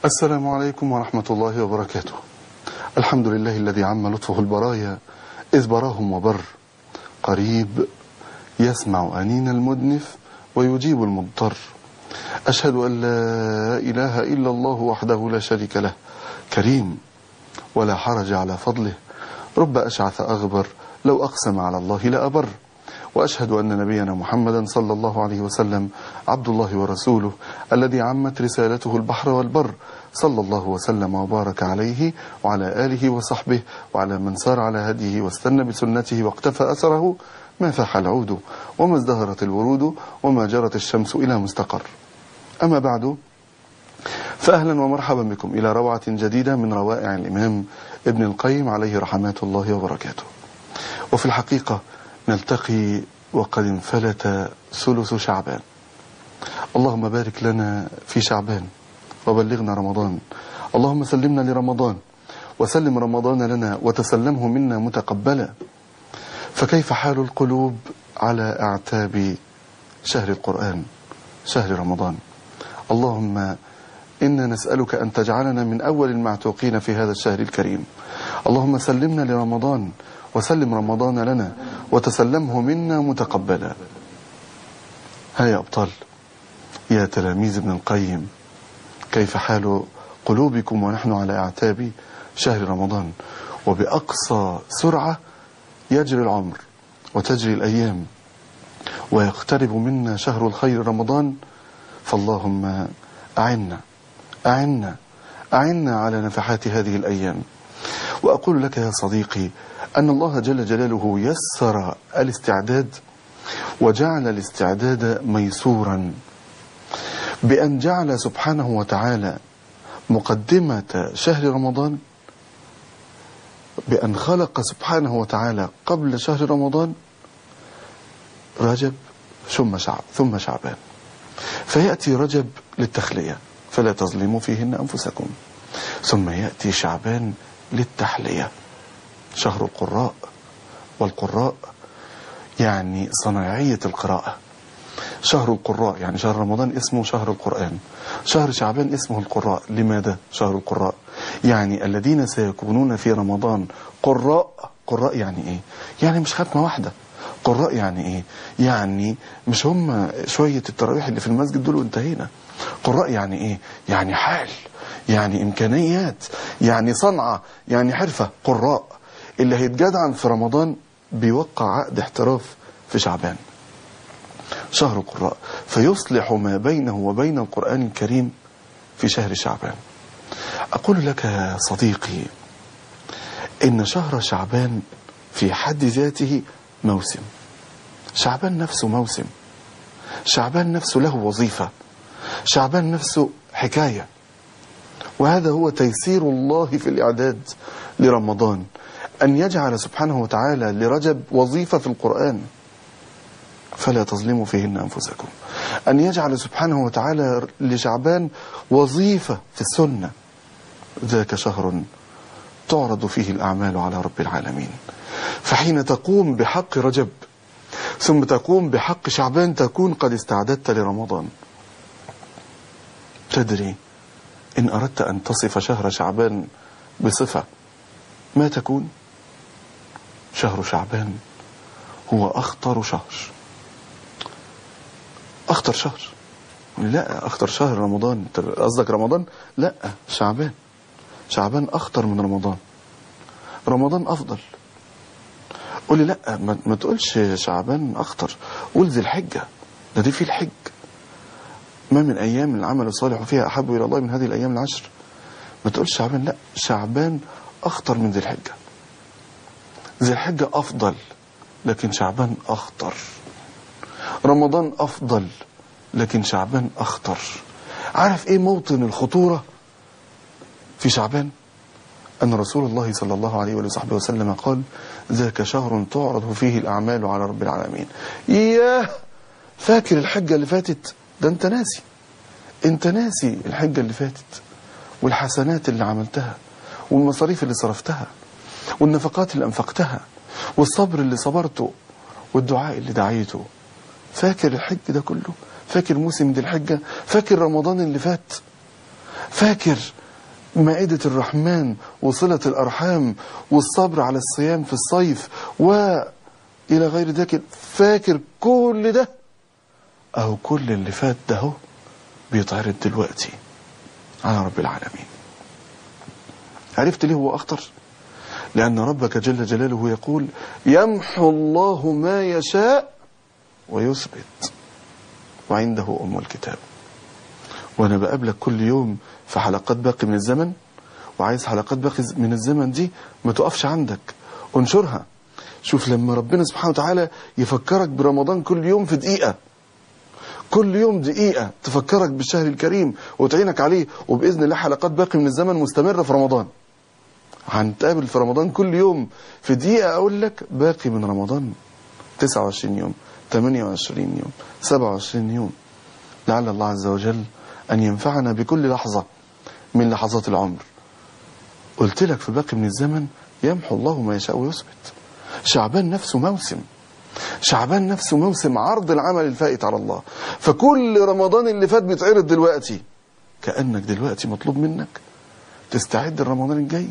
السلام عليكم ورحمة الله وبركاته الحمد لله الذي عم لطفه البرايا إذ براهم وبر قريب يسمع أنين المدنف ويجيب المضطر أشهد أن لا إله إلا الله وحده لا شريك له كريم ولا حرج على فضله رب أشعث أغبر لو أقسم على الله لأبر وأشهد أن نبينا محمدا صلى الله عليه وسلم عبد الله ورسوله الذي عمت رسالته البحر والبر صلى الله وسلم وبارك عليه وعلى آله وصحبه وعلى من سار على هديه واستنى بسنته واقتفى أثره ما فاح العود وما ازدهرت الورود وما جرت الشمس إلى مستقر أما بعد فأهلا ومرحبا بكم إلى روعة جديدة من روائع الإمام ابن القيم عليه رحمات الله وبركاته وفي الحقيقة نلتقي وقد انفلت ثلث شعبان اللهم بارك لنا في شعبان وبلغنا رمضان اللهم سلمنا لرمضان وسلم رمضان لنا وتسلمه منا متقبلا فكيف حال القلوب على أعتاب شهر القرآن شهر رمضان اللهم إنا نسألك أن تجعلنا من أول المعتوقين في هذا الشهر الكريم اللهم سلمنا لرمضان وسلم رمضان لنا وتسلمه منا متقبلا ها يا أبطال يا تلاميذ ابن القيم كيف حال قلوبكم ونحن على أعتاب شهر رمضان وبأقصى سرعة يجري العمر وتجري الأيام ويقترب منا شهر الخير رمضان فاللهم أعنا أعنا أعنا على نفحات هذه الأيام وأقول لك يا صديقي أن الله جل جلاله يسر الاستعداد وجعل الاستعداد ميسورا بأن جعل سبحانه وتعالى مقدمة شهر رمضان بأن خلق سبحانه وتعالى قبل شهر رمضان رجب ثم شعب ثم شعبان فيأتي رجب للتخلية فلا تظلموا فيهن أنفسكم ثم يأتي شعبان للتحلية شهر القراء والقراء يعني صناعية القراءة شهر القراء يعني شهر رمضان اسمه شهر القرآن شهر شعبان اسمه القراء لماذا شهر القراء يعني الذين سيكونون في رمضان قراء قراء يعني ايه يعني مش ختمة واحدة قراء يعني ايه يعني مش هم شوية التراويح اللي في المسجد دول وانتهينا قراء يعني ايه يعني حال يعني امكانيات يعني صنعة يعني حرفة قراء اللي هيتجدعن في رمضان بيوقع عقد احتراف في شعبان شهر القراء فيصلح ما بينه وبين القرآن الكريم في شهر شعبان أقول لك يا صديقي إن شهر شعبان في حد ذاته موسم شعبان نفسه موسم شعبان نفسه له وظيفة شعبان نفسه حكاية وهذا هو تيسير الله في الإعداد لرمضان أن يجعل سبحانه وتعالى لرجب وظيفة في القرآن فلا تظلموا فيهن أنفسكم أن يجعل سبحانه وتعالى لشعبان وظيفة في السنة ذاك شهر تعرض فيه الأعمال على رب العالمين فحين تقوم بحق رجب ثم تقوم بحق شعبان تكون قد استعددت لرمضان تدري إن أردت أن تصف شهر شعبان بصفة ما تكون شهر شعبان هو أخطر شهر أخطر شهر لا أخطر شهر رمضان قصدك رمضان لا شعبان شعبان أخطر من رمضان رمضان أفضل قولي لا ما, ما تقولش شعبان أخطر قول ذي الحجة ده دي في الحج ما من أيام العمل الصالح فيها أحب إلى الله من هذه الأيام العشر ما تقولش شعبان لا شعبان أخطر من ذي الحجة ذي الحجة أفضل لكن شعبان أخطر رمضان أفضل لكن شعبان أخطر عارف إيه موطن الخطورة في شعبان أن رسول الله صلى الله عليه وصحبه وسلم قال ذاك شهر تعرض فيه الأعمال على رب العالمين إياه فاكر الحجة اللي فاتت ده أنت ناسي أنت ناسي الحجة اللي فاتت والحسنات اللي عملتها والمصاريف اللي صرفتها والنفقات اللي أنفقتها والصبر اللي صبرته والدعاء اللي دعيته فاكر الحج ده كله فاكر موسم دي الحجة فاكر رمضان اللي فات فاكر مائدة الرحمن وصلة الأرحام والصبر على الصيام في الصيف وإلى غير ذلك فاكر كل ده أو كل اللي فات ده هو بيتعرض دلوقتي على رب العالمين عرفت ليه هو أخطر لأن ربك جل جلاله يقول يمحو الله ما يشاء ويثبت وعنده أم الكتاب وأنا بقابلك كل يوم في حلقات باقي من الزمن وعايز حلقات باقي من الزمن دي ما تقفش عندك انشرها شوف لما ربنا سبحانه وتعالى يفكرك برمضان كل يوم في دقيقة كل يوم دقيقة تفكرك بالشهر الكريم وتعينك عليه وبإذن الله حلقات باقي من الزمن مستمرة في رمضان هنتقابل في رمضان كل يوم في دقيقة أقول لك باقي من رمضان 29 يوم 28 يوم 27 يوم لعل الله عز وجل أن ينفعنا بكل لحظة من لحظات العمر قلت لك في باقي من الزمن يمحو الله ما يشاء ويثبت شعبان نفسه موسم شعبان نفسه موسم عرض العمل الفائت على الله فكل رمضان اللي فات بيتعرض دلوقتي كأنك دلوقتي مطلوب منك تستعد لرمضان الجاي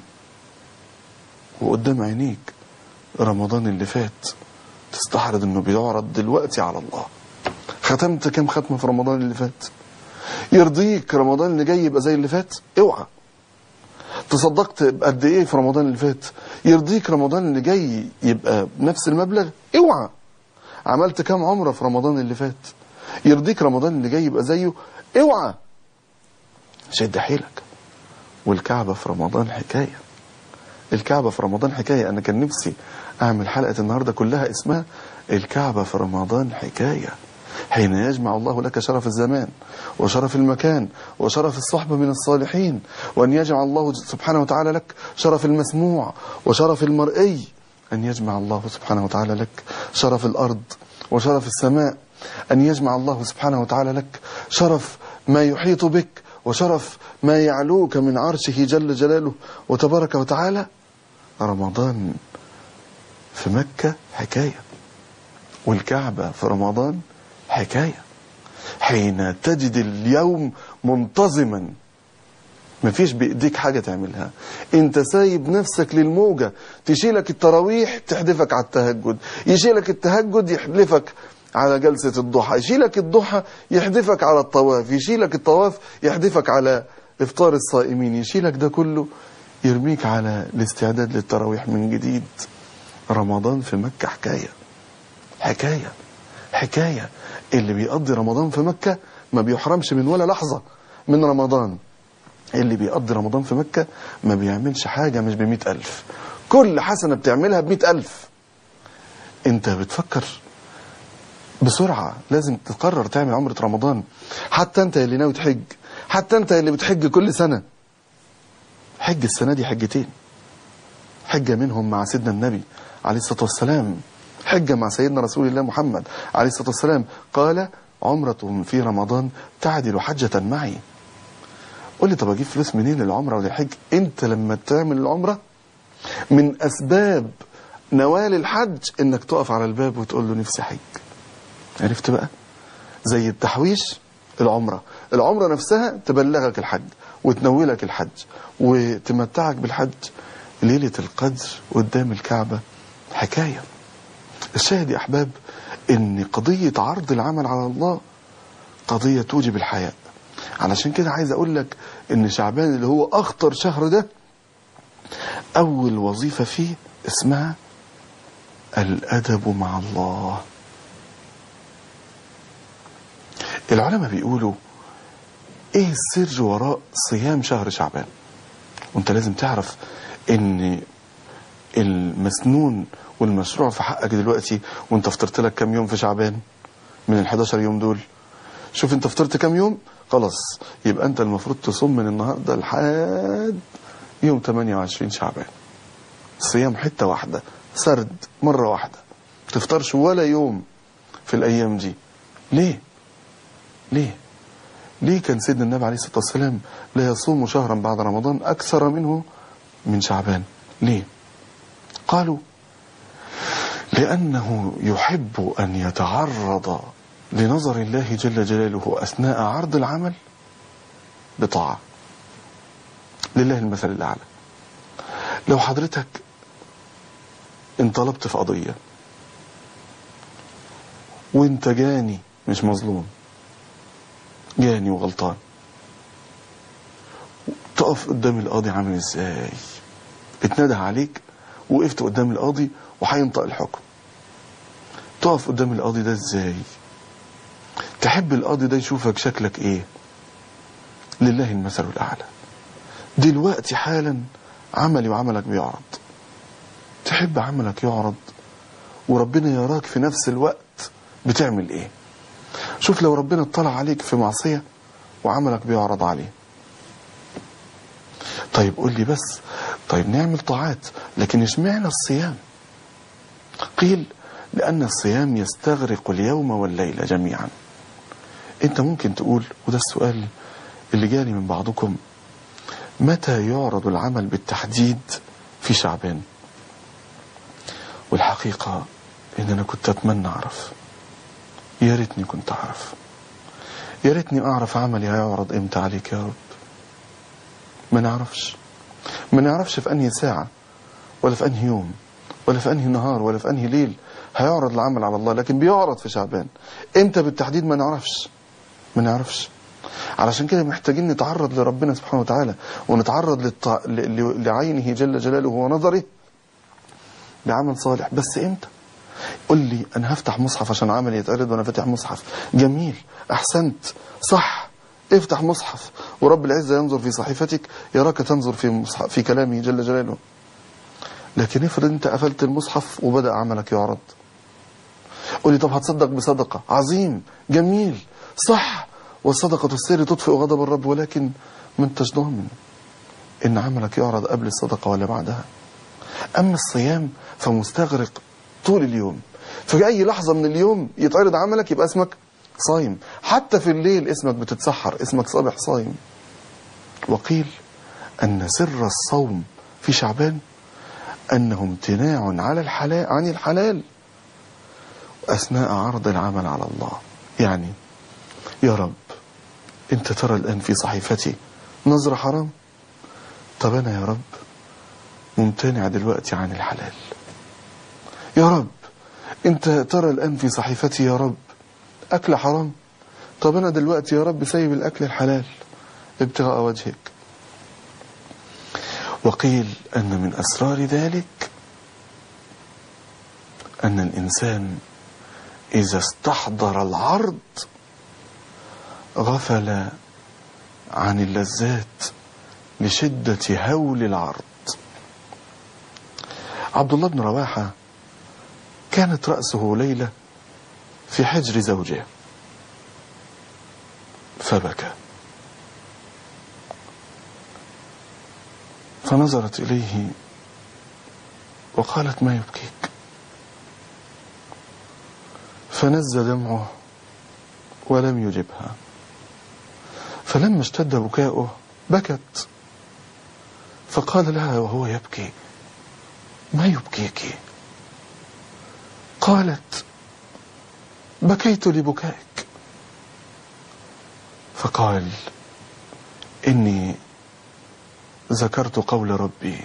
وقدام عينيك رمضان اللي فات تستحرض انه بيعرض دلوقتي على الله ختمت كام ختمه في رمضان اللي فات يرضيك رمضان اللي جاي يبقى زي اللي فات اوعى تصدقت بقد ايه في رمضان اللي فات يرضيك رمضان اللي جاي يبقى بنفس المبلغ اوعى عملت كام عمره في رمضان اللي فات يرضيك رمضان اللي جاي يبقى زيه اوعى شد حيلك والكعبه في رمضان حكايه الكعبة في رمضان حكاية أنا كان نفسي أعمل حلقة النهاردة كلها اسمها الكعبة في رمضان حكاية حين يجمع الله لك شرف الزمان وشرف المكان وشرف الصحبة من الصالحين وأن يجمع الله سبحانه وتعالى لك شرف المسموع وشرف المرئي أن يجمع الله سبحانه وتعالى لك شرف الأرض وشرف السماء أن يجمع الله سبحانه وتعالى لك شرف ما يحيط بك وشرف ما يعلوك من عرشه جل جلاله وتبارك وتعالى رمضان في مكة حكاية والكعبة في رمضان حكاية حين تجد اليوم منتظما مفيش بإيديك حاجة تعملها انت سايب نفسك للموجة تشيلك التراويح تحدفك على التهجد يشيلك التهجد يحدفك على جلسة الضحى يشيلك الضحى يحدفك على الطواف يشيلك الطواف يحدفك على إفطار الصائمين يشيلك ده كله يرميك على الاستعداد للتراويح من جديد رمضان في مكة حكاية حكاية حكاية اللي بيقضي رمضان في مكة ما بيحرمش من ولا لحظة من رمضان اللي بيقضي رمضان في مكة ما بيعملش حاجة مش بمئة ألف كل حسنة بتعملها بمئة ألف انت بتفكر بسرعة لازم تقرر تعمل عمرة رمضان حتى انت اللي ناوي تحج حتى انت اللي بتحج كل سنة حج السنة دي حجتين حجة منهم مع سيدنا النبي عليه الصلاة والسلام حجة مع سيدنا رسول الله محمد عليه الصلاة والسلام قال عمرة في رمضان تعدل حجة معي قول لي طب اجيب فلوس منين للعمرة وللحج انت لما تعمل العمرة من اسباب نوال الحج انك تقف على الباب وتقول له نفسي حج عرفت بقى زي التحويش العمرة العمرة نفسها تبلغك الحج وتنولك الحج وتمتعك بالحج ليلة القدر قدام الكعبة حكاية الشاهد يا أحباب ان قضية عرض العمل على الله قضية توجب الحياء علشان كده عايز اقول لك ان شعبان اللي هو اخطر شهر ده اول وظيفة فيه اسمها الادب مع الله العلماء بيقولوا ايه السر وراء صيام شهر شعبان وانت لازم تعرف ان المسنون والمشروع في حقك دلوقتي وانت فطرت لك كام يوم في شعبان من ال 11 يوم دول شوف انت فطرت كام يوم خلاص يبقى انت المفروض تصوم من النهارده لحد يوم 28 شعبان صيام حته واحده سرد مره واحده تفطرش ولا يوم في الايام دي ليه ليه ليه كان سيدنا النبي عليه الصلاه والسلام لا يصوم شهرا بعد رمضان اكثر منه من شعبان ليه قالوا لأنه يحب أن يتعرض لنظر الله جل جلاله أثناء عرض العمل بطاعة لله المثل الأعلى لو حضرتك انطلبت في قضية وانت جاني مش مظلوم جاني وغلطان تقف قدام القاضي عامل ازاي اتنده عليك وقفت قدام القاضي وهينطق الحكم تقف قدام القاضي ده ازاي تحب القاضي ده يشوفك شكلك ايه لله المثل الاعلى دلوقتي حالا عملي وعملك بيعرض تحب عملك يعرض وربنا يراك في نفس الوقت بتعمل ايه شوف لو ربنا اطلع عليك في معصية وعملك بيعرض عليه طيب قول لي بس طيب نعمل طاعات لكن اشمعنى الصيام قيل لأن الصيام يستغرق اليوم والليلة جميعا انت ممكن تقول وده السؤال اللي جالي من بعضكم متى يعرض العمل بالتحديد في شعبان والحقيقة ان انا كنت اتمنى اعرف يا ريتني كنت اعرف يا ريتني اعرف عملي هيعرض امتى عليك يا رب ما نعرفش ما نعرفش في انهي ساعة ولا في انهي يوم ولا في انهي نهار ولا في انهي ليل هيعرض العمل على الله لكن بيعرض في شعبان امتى بالتحديد ما نعرفش ما نعرفش علشان كده محتاجين نتعرض لربنا سبحانه وتعالى ونتعرض للط... ل... ل... لعينه جل جلاله ونظره بعمل صالح بس امتى قل لي انا هفتح مصحف عشان عملي يتعرض وانا فاتح مصحف جميل احسنت صح افتح مصحف ورب العزة ينظر في صحيفتك يراك تنظر في مصحف في كلامه جل جلاله لكن افرض انت قفلت المصحف وبدأ عملك يعرض قل لي طب هتصدق بصدقة عظيم جميل صح والصدقة السر تطفئ غضب الرب ولكن ما انتش ضامن ان عملك يعرض قبل الصدقة ولا بعدها اما الصيام فمستغرق طول اليوم في اي لحظة من اليوم يتعرض عملك يبقى اسمك صايم حتى في الليل اسمك بتتسحر اسمك صابح صايم وقيل ان سر الصوم في شعبان انه امتناع على الحلال عن الحلال اثناء عرض العمل على الله يعني يا رب انت ترى الان في صحيفتي نظرة حرام طب انا يا رب ممتنع دلوقتي عن الحلال يا رب انت ترى الان في صحيفتي يا رب اكل حرام طب انا دلوقتي يا رب سايب الاكل الحلال ابتغاء وجهك وقيل ان من اسرار ذلك ان الانسان اذا استحضر العرض غفل عن اللذات لشدة هول العرض عبد الله بن رواحة كانت رأسه ليلة في حجر زوجه فبكى فنظرت إليه وقالت ما يبكيك فنز دمعه ولم يجبها فلما اشتد بكاؤه بكت فقال لها وهو يبكي ما يبكيك قالت بكيت لبكائك فقال إني ذكرت قول ربي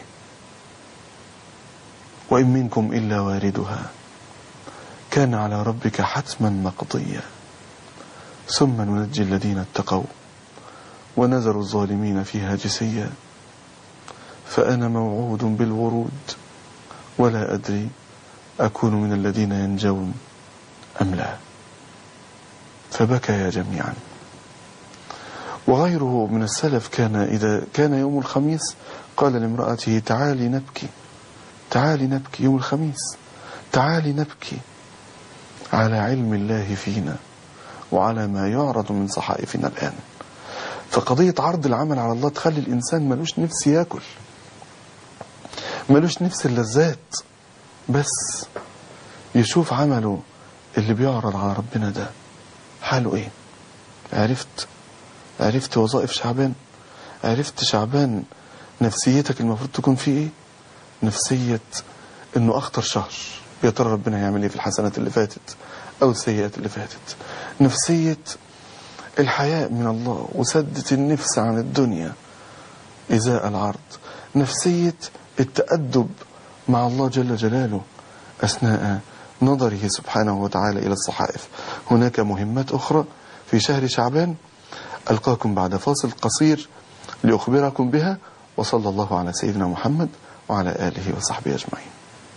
وإن منكم إلا واردها كان على ربك حتما مقضيا ثم ننجي الذين اتقوا ونذر الظالمين فيها جسيا فأنا موعود بالورود ولا أدري أكون من الذين ينجون أم لا فبكيا جميعا وغيره من السلف كان إذا كان يوم الخميس قال لامرأته تعالي نبكي تعالي نبكي يوم الخميس تعالي نبكي على علم الله فينا وعلى ما يعرض من صحائفنا الآن فقضية عرض العمل على الله تخلي الإنسان ملوش نفس ياكل ملوش نفس اللذات بس يشوف عمله اللي بيعرض على ربنا ده حاله ايه عرفت عرفت وظائف شعبان عرفت شعبان نفسيتك المفروض تكون فيه ايه نفسية انه اخطر شهر يا ترى ربنا هيعمل ايه في الحسنات اللي فاتت او السيئات اللي فاتت نفسية الحياء من الله وسدة النفس عن الدنيا إزاء العرض نفسية التأدب مع الله جل جلاله أثناء نظره سبحانه وتعالى إلى الصحائف هناك مهمات أخرى في شهر شعبان ألقاكم بعد فاصل قصير لأخبركم بها وصلى الله على سيدنا محمد وعلى آله وصحبه أجمعين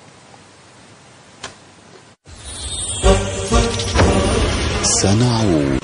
سنعود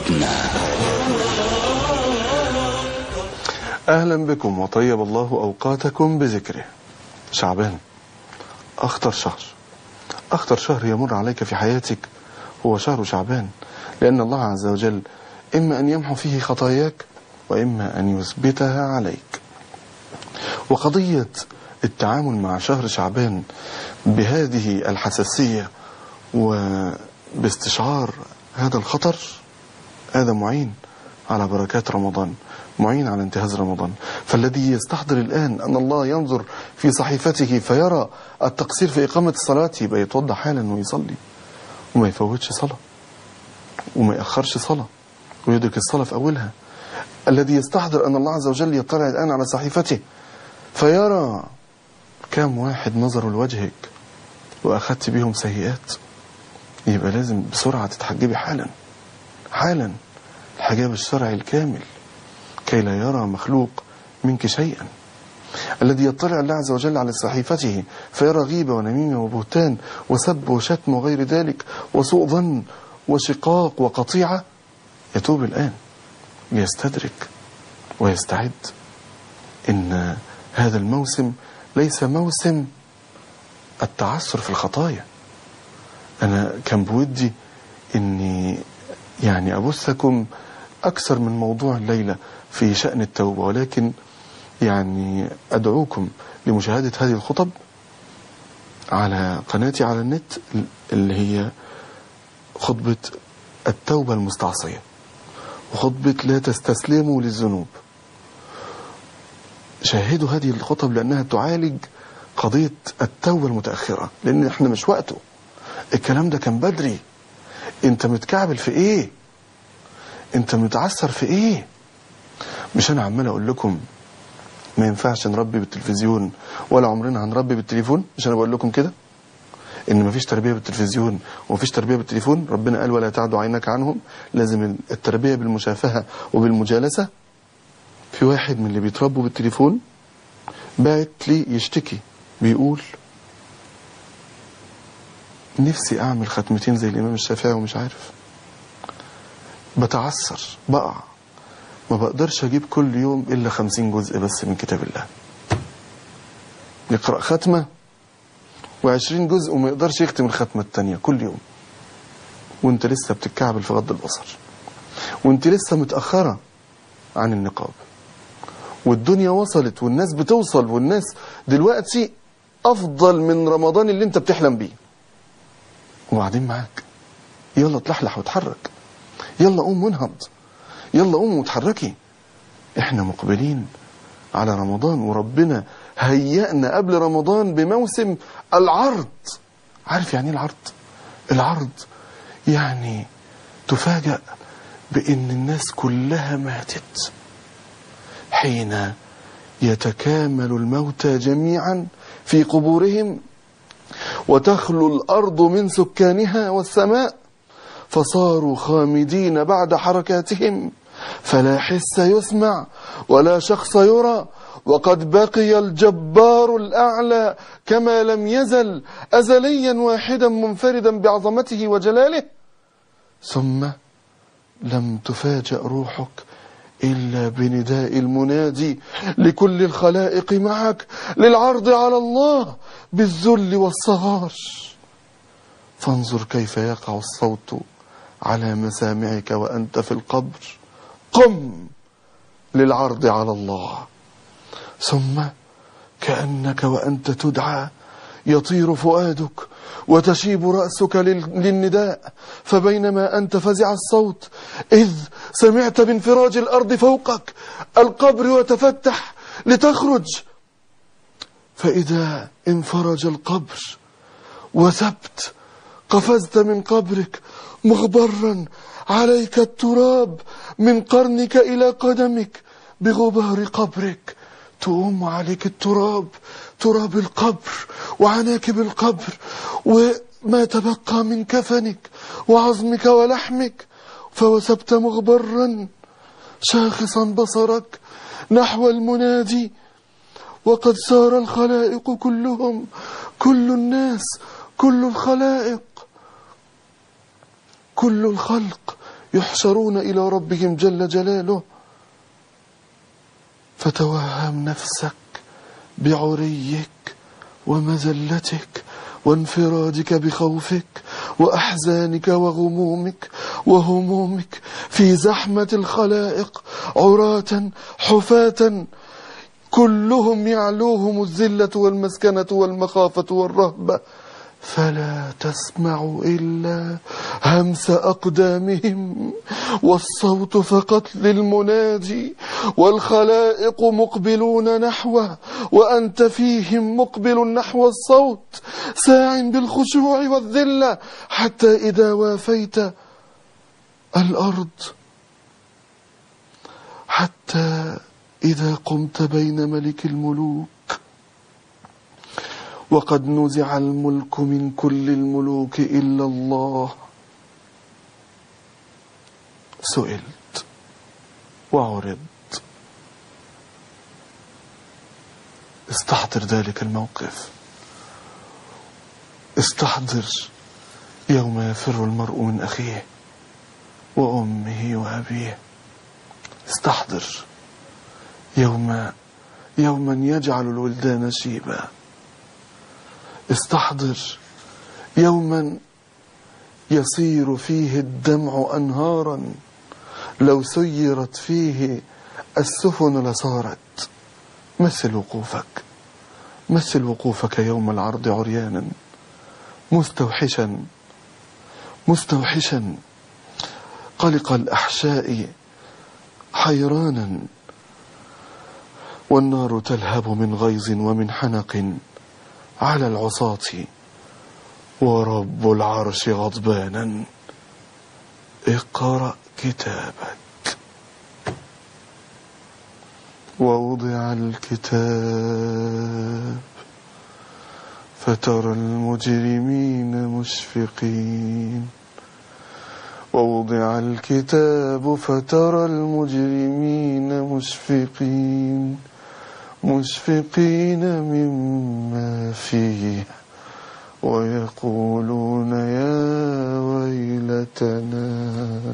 أهلا بكم وطيب الله أوقاتكم بذكره شعبان أخطر شهر أخطر شهر يمر عليك في حياتك هو شهر شعبان لأن الله عز وجل إما أن يمحو فيه خطاياك وإما أن يثبتها عليك وقضية التعامل مع شهر شعبان بهذه الحساسية وباستشعار هذا الخطر هذا معين على بركات رمضان معين على انتهاز رمضان فالذي يستحضر الآن أن الله ينظر في صحيفته فيرى التقصير في إقامة الصلاة يبقى يتوضع حالا ويصلي وما يفوتش صلاة وما يأخرش صلاة ويدرك الصلاة في أولها الذي يستحضر أن الله عز وجل يطلع الآن على صحيفته فيرى كم واحد نظروا لوجهك وأخذت بهم سيئات يبقى لازم بسرعة تتحجبي حالا حالا الحجاب الشرعي الكامل كي لا يرى مخلوق منك شيئا الذي يطلع الله عز وجل على صحيفته فيرى غيبة ونميمة وبهتان وسب وشتم وغير ذلك وسوء ظن وشقاق وقطيعة يتوب الآن ليستدرك ويستعد إن هذا الموسم ليس موسم التعثر في الخطايا أنا كان بودي إني يعني أبثكم أكثر من موضوع الليلة في شأن التوبة ولكن يعني أدعوكم لمشاهدة هذه الخطب على قناتي على النت اللي هي خطبة التوبة المستعصية وخطبة لا تستسلموا للذنوب شاهدوا هذه الخطب لأنها تعالج قضية التوبة المتأخرة لأن احنا مش وقته الكلام ده كان بدري انت متكعبل في ايه انت متعثر في ايه مش انا عمال اقول لكم ما ينفعش نربي بالتلفزيون ولا عمرنا هنربي بالتليفون مش انا بقول لكم كده ان مفيش تربيه بالتلفزيون ومفيش تربيه بالتليفون ربنا قال ولا تعدوا عينك عنهم لازم التربيه بالمشافهه وبالمجالسه في واحد من اللي بيتربوا بالتليفون بعت لي يشتكي بيقول نفسي اعمل ختمتين زي الامام الشافعي ومش عارف بتعثر بقع ما بقدرش اجيب كل يوم الا خمسين جزء بس من كتاب الله يقرأ ختمة وعشرين جزء وما يقدرش يختم الختمة التانية كل يوم وانت لسه بتتكعبل في غض البصر وانت لسه متأخرة عن النقاب والدنيا وصلت والناس بتوصل والناس دلوقتي افضل من رمضان اللي انت بتحلم بيه وبعدين معاك يلا تلحلح وتحرك يلا قوم وانهض يلا قوم وتحركي احنا مقبلين على رمضان وربنا هيأنا قبل رمضان بموسم العرض عارف يعني ايه العرض العرض يعني تفاجأ بأن الناس كلها ماتت حين يتكامل الموتى جميعا في قبورهم وتخلو الأرض من سكانها والسماء فصاروا خامدين بعد حركاتهم فلا حس يسمع ولا شخص يرى وقد بقي الجبار الأعلى كما لم يزل أزليا واحدا منفردا بعظمته وجلاله ثم لم تفاجأ روحك إلا بنداء المنادي لكل الخلائق معك للعرض على الله بالذل والصغار فانظر كيف يقع الصوت على مسامعك وأنت في القبر قم للعرض على الله ثم كأنك وأنت تدعى يطير فؤادك وتشيب رأسك للنداء فبينما أنت فزع الصوت إذ سمعت بانفراج الأرض فوقك القبر وتفتح لتخرج فإذا انفرج القبر وثبت قفزت من قبرك مغبرا عليك التراب من قرنك إلى قدمك بغبار قبرك تقوم عليك التراب تراب القبر وعناكب القبر وما تبقى من كفنك وعظمك ولحمك فوسبت مغبرا شاخصا بصرك نحو المنادي وقد سار الخلائق كلهم كل الناس كل الخلائق كل الخلق يحشرون إلى ربهم جل جلاله فتوهم نفسك بعريك ومذلتك وانفرادك بخوفك وأحزانك وغمومك وهمومك في زحمة الخلائق عراة حفاة كلهم يعلوهم الذلة والمسكنة والمخافة والرهبة فلا تسمع إلا همس أقدامهم والصوت فقط للمنادي والخلائق مقبلون نحوه وأنت فيهم مقبل نحو الصوت ساع بالخشوع والذلة حتى إذا وافيت الأرض حتى إذا قمت بين ملك الملوك وقد نزع الملك من كل الملوك إلا الله سئلت وعرض استحضر ذلك الموقف استحضر يوم يفر المرء من أخيه وأمه وأبيه استحضر يوم يوما يجعل الولدان شيبا استحضر يوما يصير فيه الدمع أنهارا لو سيرت فيه السفن لصارت مثل وقوفك مثل وقوفك يوم العرض عريانا مستوحشا مستوحشا قلق الأحشاء حيرانا والنار تلهب من غيظ ومن حنق على العصاة ورب العرش غضبانا اقرأ كتابك ووضع الكتاب فترى المجرمين مشفقين ووضع الكتاب فترى المجرمين مشفقين مشفقين مما فيه ويقولون يا ويلتنا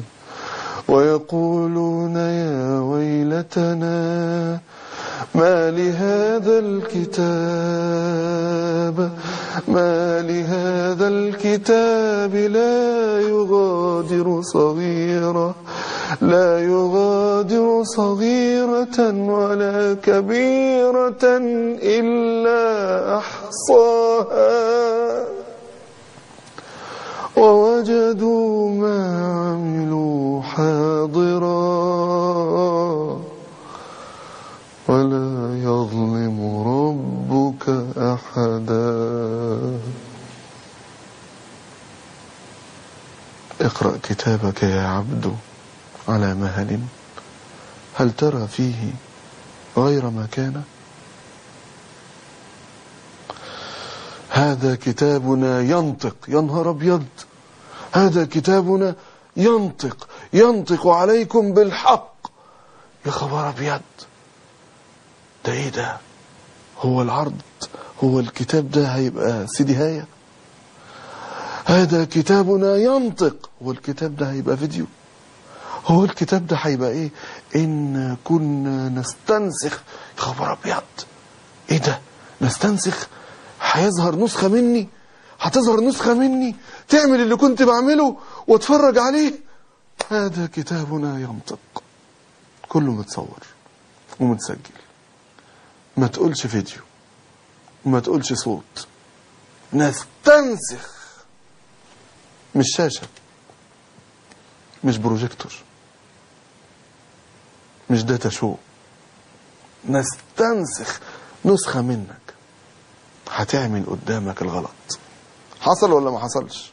ويقولون يا ويلتنا ما لهذا الكتاب ما لهذا الكتاب لا يغادر صغيرة لا يغادر صغيرة ولا كبيرة إلا أحصاها ووجدوا ما عملوا حاضرا ولا يظلم ربك أحدا اقرأ كتابك يا عبد على مهل هل ترى فيه غير ما كان هذا كتابنا ينطق يا نهار ابيض هذا كتابنا ينطق ينطق عليكم بالحق يا خبر ابيض ده ايه ده هو العرض هو الكتاب ده هيبقى سيدي هاية هذا كتابنا ينطق هو الكتاب ده هيبقى فيديو هو الكتاب ده هيبقى ايه ان كنا نستنسخ يا خبر ابيض ايه ده نستنسخ هيظهر نسخة مني هتظهر نسخة مني تعمل اللي كنت بعمله واتفرج عليه هذا كتابنا ينطق كله متصور ومتسجل ما تقولش فيديو وما تقولش صوت نستنسخ مش شاشة مش بروجيكتور مش داتا شو نستنسخ نسخة منك هتعمل قدامك الغلط حصل ولا ما حصلش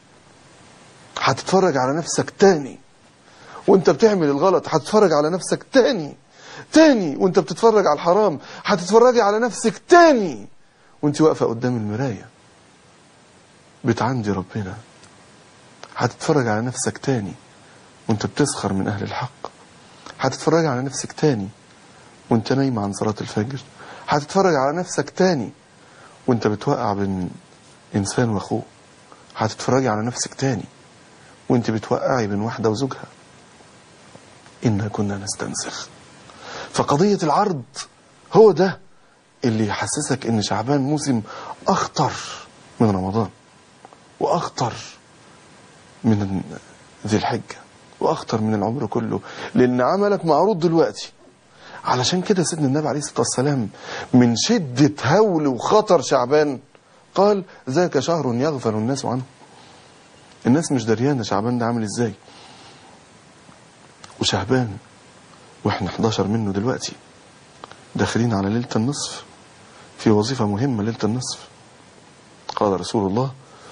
هتتفرج على نفسك تاني وانت بتعمل الغلط هتتفرج على نفسك تاني تاني وانت بتتفرج على الحرام هتتفرجي على نفسك تاني وانت واقفة قدام المراية بتعندي ربنا هتتفرج على نفسك تاني وانت بتسخر من اهل الحق هتتفرج على نفسك تاني وانت نايم عن صلاة الفجر هتتفرج على نفسك تاني وانت بتوقع بين انسان واخوه هتتفرجي على نفسك تاني وانت بتوقعي بين واحدة وزوجها إنا كنا نستنسخ فقضية العرض هو ده اللي يحسسك ان شعبان موسم اخطر من رمضان واخطر من ذي الحجة واخطر من العمر كله لان عملك معروض دلوقتي علشان كده سيدنا النبي عليه الصلاة والسلام من شدة هول وخطر شعبان قال ذاك شهر يغفل الناس عنه الناس مش دريانة شعبان ده عامل ازاي وشعبان واحنا 11 منه دلوقتي داخلين على ليلة النصف في وظيفة مهمة ليلة النصف قال رسول الله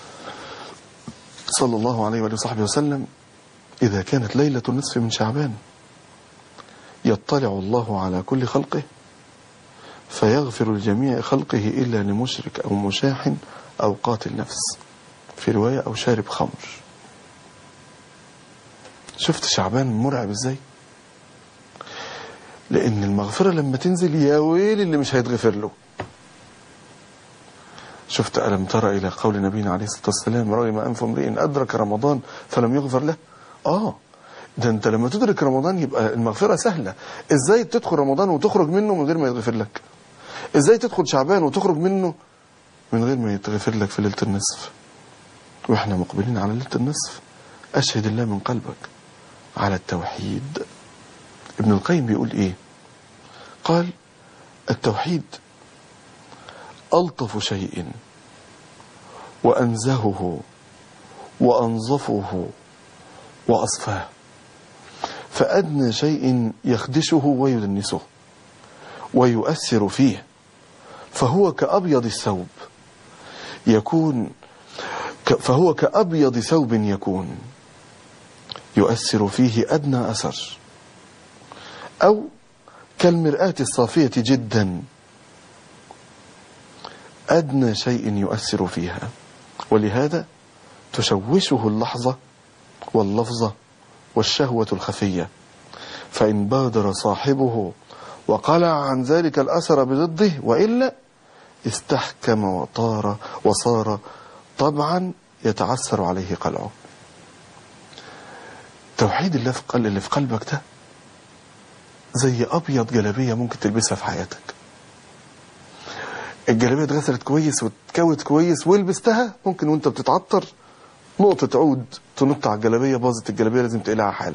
صلى الله عليه وآله وصحبه وسلم إذا كانت ليلة النصف من شعبان يطلع الله على كل خلقه فيغفر لجميع خلقه إلا لمشرك أو مشاح أو قاتل نفس في رواية أو شارب خمر شفت شعبان مرعب ازاي لأن المغفرة لما تنزل يا ويل اللي مش هيتغفر له شفت ألم ترى إلى قول نبينا عليه الصلاة والسلام رغم أنف امرئ أدرك رمضان فلم يغفر له آه ده أنت لما تدرك رمضان يبقى المغفرة سهلة إزاي تدخل رمضان وتخرج منه من غير ما يتغفر لك إزاي تدخل شعبان وتخرج منه من غير ما يتغفر لك في ليلة النصف وإحنا مقبلين على ليلة النصف أشهد الله من قلبك على التوحيد ابن القيم بيقول إيه قال التوحيد ألطف شيء وأنزهه وأنظفه وأصفاه فأدنى شيء يخدشه ويدنسه ويؤثر فيه فهو كأبيض الثوب يكون فهو كأبيض ثوب يكون يؤثر فيه أدنى أثر أو كالمرآة الصافية جدا أدنى شيء يؤثر فيها ولهذا تشوشه اللحظة واللفظة والشهوة الخفية فإن بادر صاحبه وقلع عن ذلك الأثر بضده وإلا استحكم وطار وصار طبعا يتعثر عليه قلعه توحيد الله في قلب اللي في قلبك ده زي أبيض جلابية ممكن تلبسها في حياتك الجلابيه اتغسلت كويس واتكوت كويس ولبستها ممكن وانت بتتعطر نقطة عود تنط على الجلابيه باظت الجلابيه لازم تقلعها حالا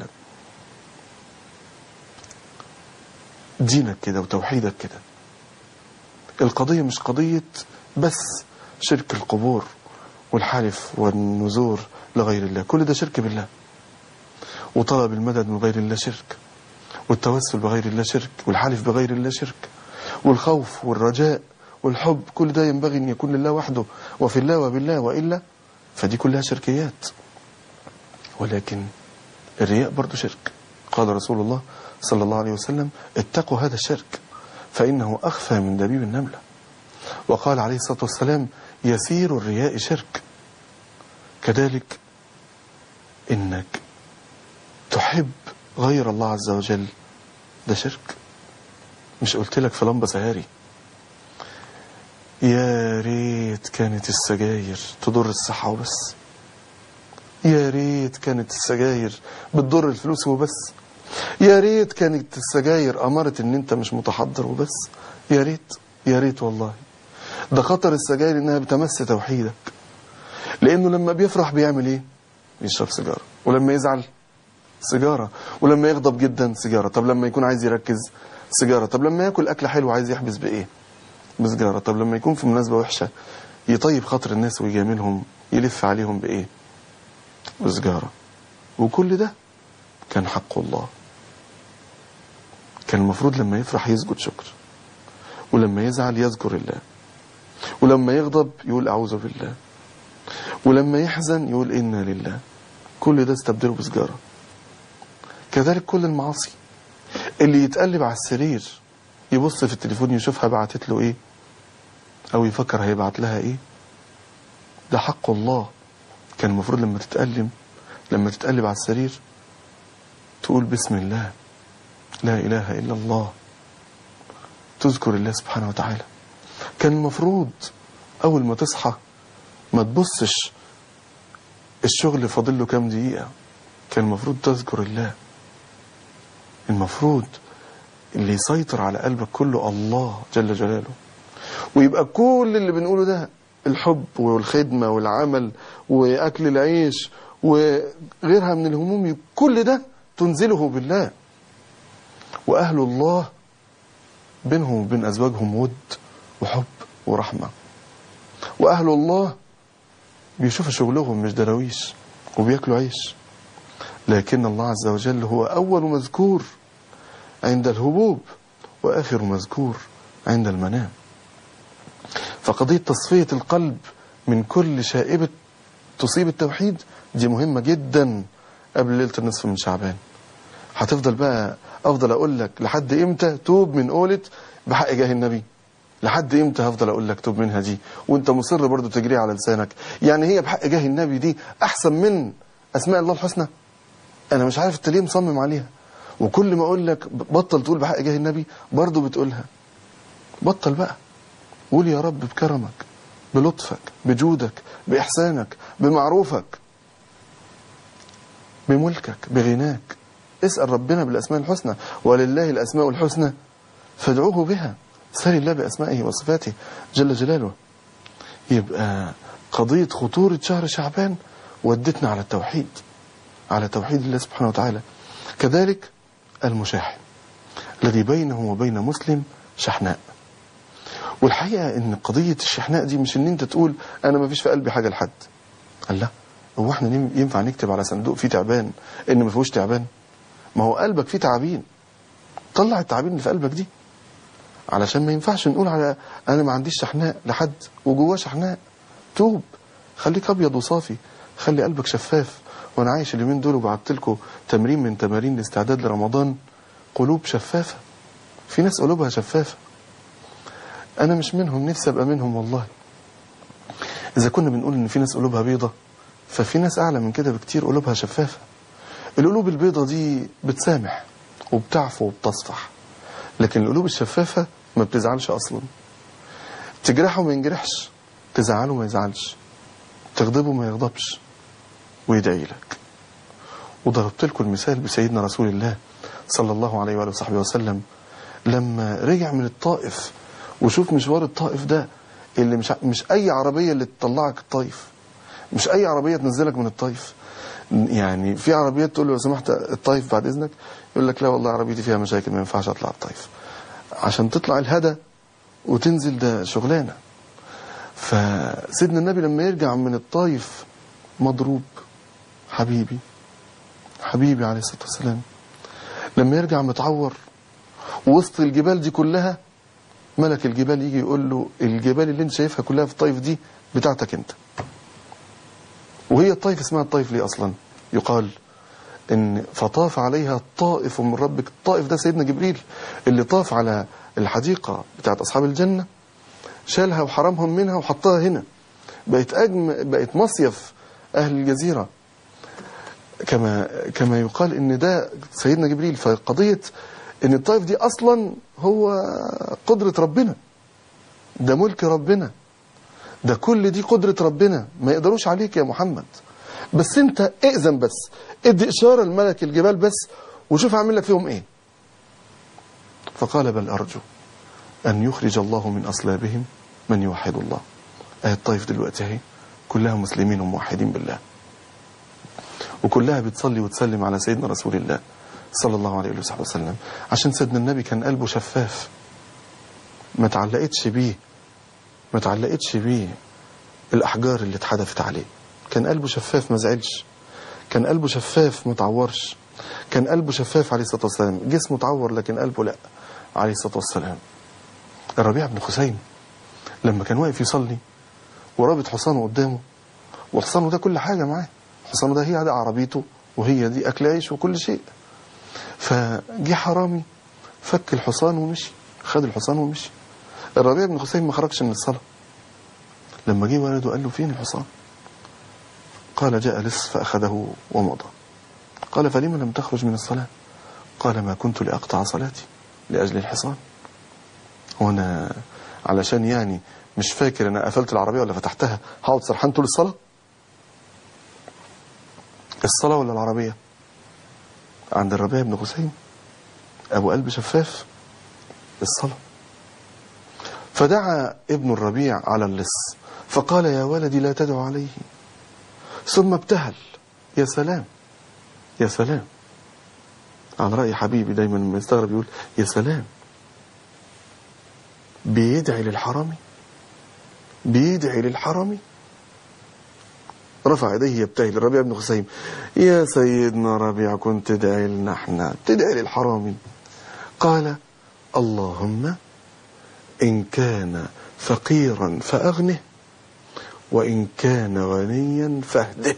دينك كده وتوحيدك كده القضية مش قضية بس شرك القبور والحلف والنذور لغير الله كل ده شرك بالله وطلب المدد من غير الله شرك والتوسل بغير الله شرك والحلف بغير الله شرك والخوف والرجاء والحب كل ده ينبغي أن يكون لله وحده وفي الله وبالله وإلا فدي كلها شركيات ولكن الرياء برضو شرك قال رسول الله صلى الله عليه وسلم اتقوا هذا الشرك فإنه أخفى من دبيب النملة وقال عليه الصلاة والسلام يسير الرياء شرك كذلك إنك تحب غير الله عز وجل ده شرك مش قلت لك في لمبة سهاري يا ريت كانت السجاير تضر الصحة وبس يا ريت كانت السجاير بتضر الفلوس وبس يا ريت كانت السجاير أمرت ان انت مش متحضر وبس يا ريت يا ريت والله ده خطر السجاير انها بتمس توحيدك لانه لما بيفرح بيعمل ايه بيشرب سيجارة ولما يزعل سيجارة ولما يغضب جدا سيجارة طب لما يكون عايز يركز سيجارة طب لما ياكل أكلة حلوة عايز يحبس بإيه بسجارة طب لما يكون في مناسبة وحشة يطيب خاطر الناس ويجاملهم يلف عليهم بإيه بسجارة وكل ده كان حق الله كان المفروض لما يفرح يسجد شكر ولما يزعل يذكر الله ولما يغضب يقول أعوذ بالله ولما يحزن يقول إنا لله كل ده استبدله بسجارة كذلك كل المعاصي اللي يتقلب على السرير يبص في التليفون يشوفها بعتت له ايه او يفكر هيبعت لها ايه ده حق الله كان المفروض لما تتألم لما تتقلب على السرير تقول بسم الله لا إله إلا الله تذكر الله سبحانه وتعالى كان المفروض أول ما تصحى ما تبصش الشغل فاضل له كام دقيقة كان المفروض تذكر الله المفروض اللي يسيطر على قلبك كله الله جل جلاله ويبقى كل اللي بنقوله ده الحب والخدمة والعمل وأكل العيش وغيرها من الهموم كل ده تنزله بالله وأهل الله بينهم وبين أزواجهم ود وحب ورحمة وأهل الله بيشوفوا شغلهم مش دراويش وبياكلوا عيش لكن الله عز وجل هو أول مذكور عند الهبوب وآخر مذكور عند المنام فقضية تصفية القلب من كل شائبة تصيب التوحيد دي مهمة جدا قبل ليلة النصف من شعبان هتفضل بقى أفضل أقول لك لحد إمتى توب من قولة بحق جاه النبي لحد إمتى هفضل أقول لك توب منها دي وأنت مصر برضو تجري على لسانك يعني هي بحق جاه النبي دي أحسن من أسماء الله الحسنى أنا مش عارف أنت ليه مصمم عليها وكل ما أقول لك بطل تقول بحق جاه النبي برضو بتقولها بطل بقى قول يا رب بكرمك بلطفك بجودك بإحسانك بمعروفك بملكك بغناك اسأل ربنا بالأسماء الحسنى ولله الأسماء الحسنى فادعوه بها سأل الله بأسمائه وصفاته جل جلاله يبقى قضية خطورة شهر شعبان ودتنا على التوحيد على توحيد الله سبحانه وتعالى كذلك المشاحن الذي بينه وبين مسلم شحناء والحقيقة ان قضية الشحناء دي مش ان انت تقول انا ما فيش في قلبي حاجة لحد قال لا هو احنا ينفع نكتب على صندوق فيه تعبان ان ما فيهوش تعبان ما هو قلبك فيه تعابين طلع التعابين اللي في قلبك دي علشان ما ينفعش نقول على انا ما عنديش شحناء لحد وجواه شحناء توب خليك ابيض وصافي خلي قلبك شفاف وانا عايش اليومين دول وبعت لكم تمرين من تمارين الاستعداد لرمضان قلوب شفافة في ناس قلوبها شفافة انا مش منهم نفسي ابقى منهم والله اذا كنا بنقول ان في ناس قلوبها بيضة ففي ناس اعلى من كده بكتير قلوبها شفافة القلوب البيضة دي بتسامح وبتعفو وبتصفح لكن القلوب الشفافة ما بتزعلش اصلا تجرحه ما ينجرحش تزعله ما يزعلش تغضبه ما يغضبش ويدعي لك وضربت لكم المثال بسيدنا رسول الله صلى الله عليه وآله وصحبه وسلم لما رجع من الطائف وشوف مشوار الطائف ده اللي مش مش اي عربيه اللي تطلعك الطائف مش اي عربيه تنزلك من الطائف يعني في عربيات تقول له لو سمحت الطائف بعد اذنك يقول لك لا والله عربيتي فيها مشاكل ما ينفعش اطلع الطائف عشان تطلع الهدى وتنزل ده شغلانه فسيدنا النبي لما يرجع من الطائف مضروب حبيبي حبيبي عليه الصلاه والسلام لما يرجع متعور وسط الجبال دي كلها ملك الجبال يجي يقول له الجبال اللي انت شايفها كلها في الطيف دي بتاعتك انت وهي الطيف اسمها الطيف ليه اصلا يقال ان فطاف عليها طائف من ربك الطائف ده سيدنا جبريل اللي طاف على الحديقة بتاعت اصحاب الجنة شالها وحرمهم منها وحطها هنا بقت أجم بقت مصيف اهل الجزيرة كما كما يقال ان ده سيدنا جبريل فقضية ان الطائف دي اصلا هو قدرة ربنا ده ملك ربنا ده كل دي قدرة ربنا ما يقدروش عليك يا محمد بس انت ائذن بس ادي اشارة لملك الجبال بس وشوف هعمل لك فيهم ايه فقال بل ارجو ان يخرج الله من اصلابهم من يوحد الله اهي الطائف دلوقتي اهي كلها مسلمين وموحدين بالله وكلها بتصلي وتسلم على سيدنا رسول الله صلى الله عليه وصحبه وسلم عشان سيدنا النبي كان قلبه شفاف ما تعلقتش بيه ما تعلقتش بيه الأحجار اللي اتحدفت عليه كان قلبه شفاف ما زعلش كان قلبه شفاف ما تعورش كان قلبه شفاف عليه الصلاة والسلام جسمه تعور لكن قلبه لا عليه الصلاة والسلام الربيع بن خثيم لما كان واقف يصلي ورابط حصانه قدامه وحصانه ده كل حاجة معاه حصانه ده هي ده عربيته وهي دي أكل عيش وكل شيء فجي حرامي فك الحصان ومشي خد الحصان ومشي الربيع بن خثيم ما خرجش من الصلاة لما جه ولده قال له فين الحصان قال جاء لص فأخذه ومضى قال فلما لم تخرج من الصلاة قال ما كنت لأقطع صلاتي لأجل الحصان وانا علشان يعني مش فاكر انا قفلت العربية ولا فتحتها هقعد سرحان طول الصلاة الصلاة ولا العربية عند الربيع بن خثيم ابو قلب شفاف الصلاة فدعا ابن الربيع على اللص فقال يا ولدي لا تدعو عليه ثم ابتهل يا سلام يا سلام على رأي حبيبي دايما لما يستغرب يقول يا سلام بيدعي للحرامي بيدعي للحرامي رفع يديه يبتهل الربيع بن خثيم يا سيدنا ربيع كنت تدعي لنا احنا تدعي للحرامي قال اللهم إن كان فقيرا فأغنه وإن كان غنيا فاهده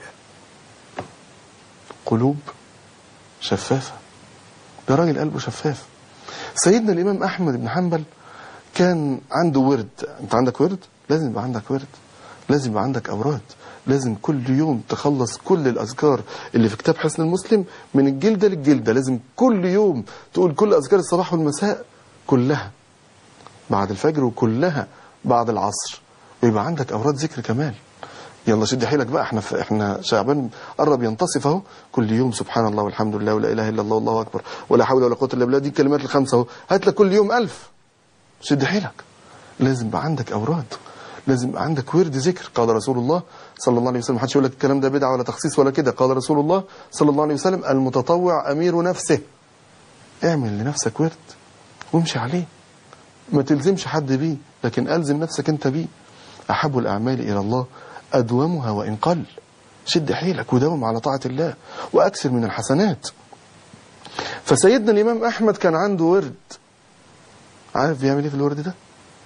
قلوب شفافة ده راجل قلبه شفاف سيدنا الإمام أحمد بن حنبل كان عنده ورد أنت عندك ورد لازم يبقى عندك ورد لازم يبقى عندك أوراد لازم كل يوم تخلص كل الأذكار اللي في كتاب حسن المسلم من الجلدة للجلدة لازم كل يوم تقول كل أذكار الصباح والمساء كلها بعد الفجر وكلها بعد العصر ويبقى عندك أوراد ذكر كمان يلا شد حيلك بقى احنا في احنا شعبان قرب ينتصف اهو كل يوم سبحان الله والحمد لله ولا اله الا الله والله اكبر ولا حول ولا قوه الا بالله دي الكلمات الخمسه اهو هات لك كل يوم ألف شد حيلك لازم يبقى عندك اوراد لازم يبقى عندك ورد ذكر قال رسول الله صلى الله عليه وسلم محدش يقول لك الكلام ده بدعه ولا تخصيص ولا كده قال رسول الله صلى الله عليه وسلم المتطوع امير نفسه اعمل لنفسك ورد وامشي عليه ما تلزمش حد بيه لكن ألزم نفسك أنت بيه أحب الأعمال إلى الله أدومها وإن قل شد حيلك وداوم على طاعة الله وأكثر من الحسنات فسيدنا الإمام أحمد كان عنده ورد عارف بيعمل إيه في الورد ده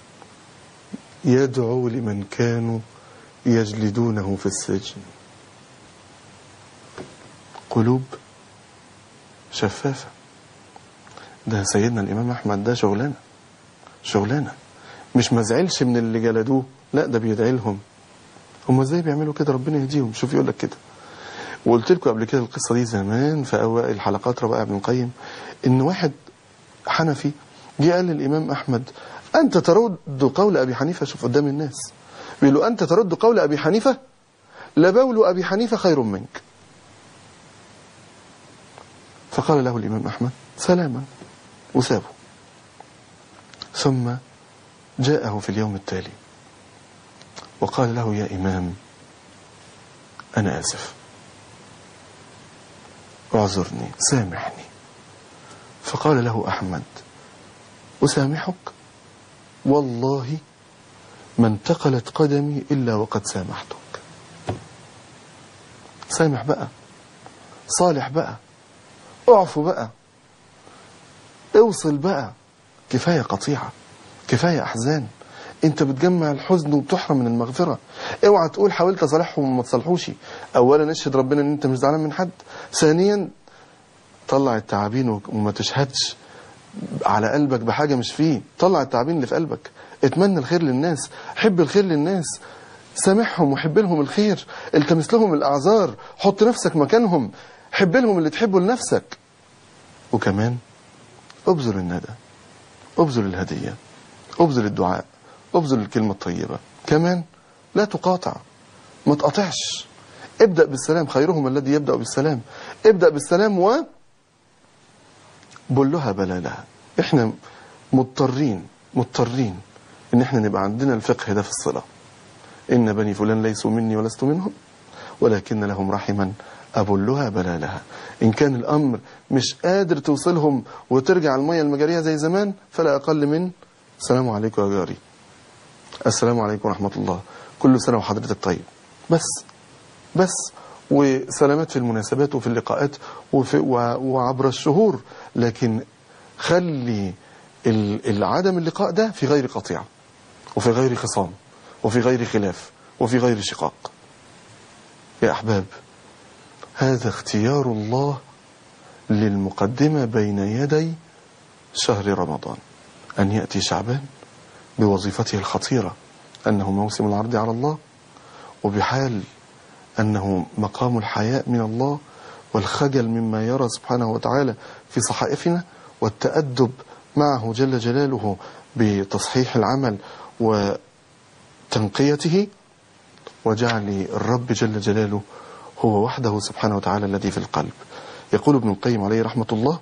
يدعو لمن كانوا يجلدونه في السجن قلوب شفافة ده سيدنا الإمام أحمد ده شغلانة شغلانة مش مزعلش من اللي جلدوه لا ده بيدعي لهم هم ازاي بيعملوا كده ربنا يهديهم شوف يقول لك كده وقلت لكم قبل كده القصة دي زمان في أوائل الحلقات ربائع ابن القيم إن واحد حنفي جه قال للإمام أحمد أنت ترد قول أبي حنيفة شوف قدام الناس بيقول له أنت ترد قول أبي حنيفة لبول أبي حنيفة خير منك فقال له الإمام أحمد سلاما وسابه ثم جاءه في اليوم التالي وقال له يا إمام أنا آسف اعذرني سامحني فقال له أحمد أسامحك والله ما انتقلت قدمي إلا وقد سامحتك سامح بقى صالح بقى اعفو بقى اوصل بقى كفاية قطيعة كفاية أحزان انت بتجمع الحزن وبتحرم من المغفرة اوعى تقول حاولت اصالحهم وما تصالحوش اولا اشهد ربنا ان انت مش زعلان من حد ثانيا طلع التعابين وما تشهدش على قلبك بحاجة مش فيه طلع التعابين اللي في قلبك اتمنى الخير للناس حب الخير للناس سامحهم وحب لهم الخير التمس لهم الأعذار حط نفسك مكانهم حب لهم اللي تحبه لنفسك وكمان ابذل الندى ابذل الهدية ابذل الدعاء ابذل الكلمة الطيبة كمان لا تقاطع ما تقاطعش ابدأ بالسلام خيرهم الذي يبدأ بالسلام ابدأ بالسلام و بلها بلالها احنا مضطرين مضطرين ان احنا نبقى عندنا الفقه ده في الصلاة ان بني فلان ليسوا مني ولست منهم ولكن لهم رحما أبلها بلالها إن كان الأمر مش قادر توصلهم وترجع المية المجارية زي زمان فلا أقل من السلام عليكم يا جاري السلام عليكم ورحمة الله كل سنة وحضرتك طيب بس بس وسلامات في المناسبات وفي اللقاءات وفي وعبر الشهور لكن خلي العدم اللقاء ده في غير قطيعة وفي غير خصام وفي غير خلاف وفي غير شقاق يا أحباب هذا اختيار الله للمقدمة بين يدي شهر رمضان أن يأتي شعبان بوظيفته الخطيرة أنه موسم العرض على الله وبحال أنه مقام الحياء من الله والخجل مما يرى سبحانه وتعالى في صحائفنا والتأدب معه جل جلاله بتصحيح العمل وتنقيته وجعل الرب جل جلاله هو وحده سبحانه وتعالى الذي في القلب يقول ابن القيم عليه رحمة الله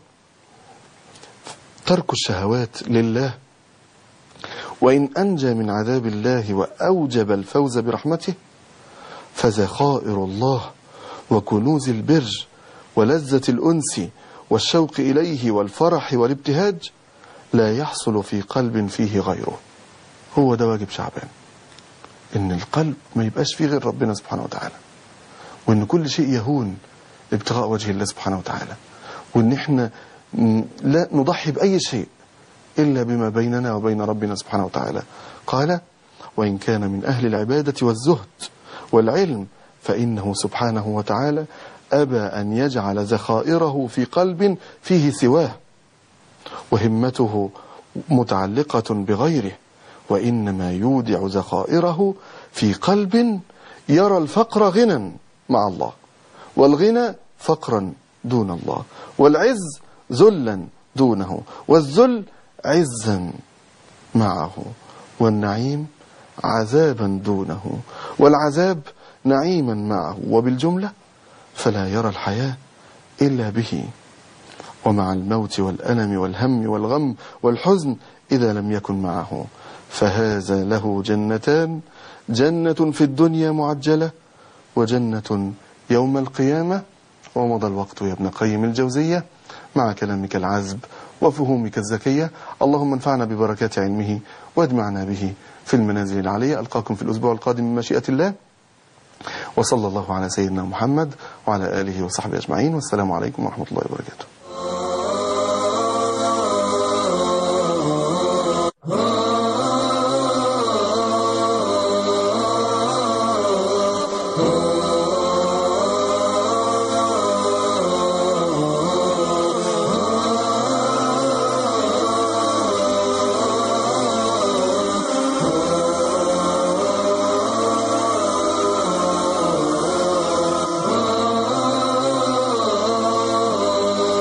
ترك الشهوات لله وإن أنجى من عذاب الله وأوجب الفوز برحمته فذخائر الله وكنوز البر ولذة الأنس والشوق إليه والفرح والابتهاج لا يحصل في قلب فيه غيره هو ده واجب شعبان إن القلب ما يبقاش فيه غير ربنا سبحانه وتعالى وإن كل شيء يهون ابتغاء وجه الله سبحانه وتعالى وإن إحنا لا نضحي بأي شيء إلا بما بيننا وبين ربنا سبحانه وتعالى قال وإن كان من أهل العبادة والزهد والعلم فإنه سبحانه وتعالى أبى أن يجعل ذخائره في قلب فيه سواه وهمته متعلقة بغيره وإنما يودع ذخائره في قلب يرى الفقر غنى مع الله والغنى فقرا دون الله والعز ذلا دونه والذل عزا معه والنعيم عذابا دونه والعذاب نعيما معه وبالجملة فلا يرى الحياة إلا به ومع الموت والألم والهم والغم والحزن إذا لم يكن معه فهذا له جنتان جنة في الدنيا معجلة وجنة يوم القيامة ومضى الوقت يا ابن قيم الجوزية مع كلامك العذب وفهومك الزكية اللهم انفعنا ببركات علمه واجمعنا به في المنازل العالية ألقاكم في الأسبوع القادم من مشيئة الله وصلى الله على سيدنا محمد وعلى آله وصحبه أجمعين والسلام عليكم ورحمة الله وبركاته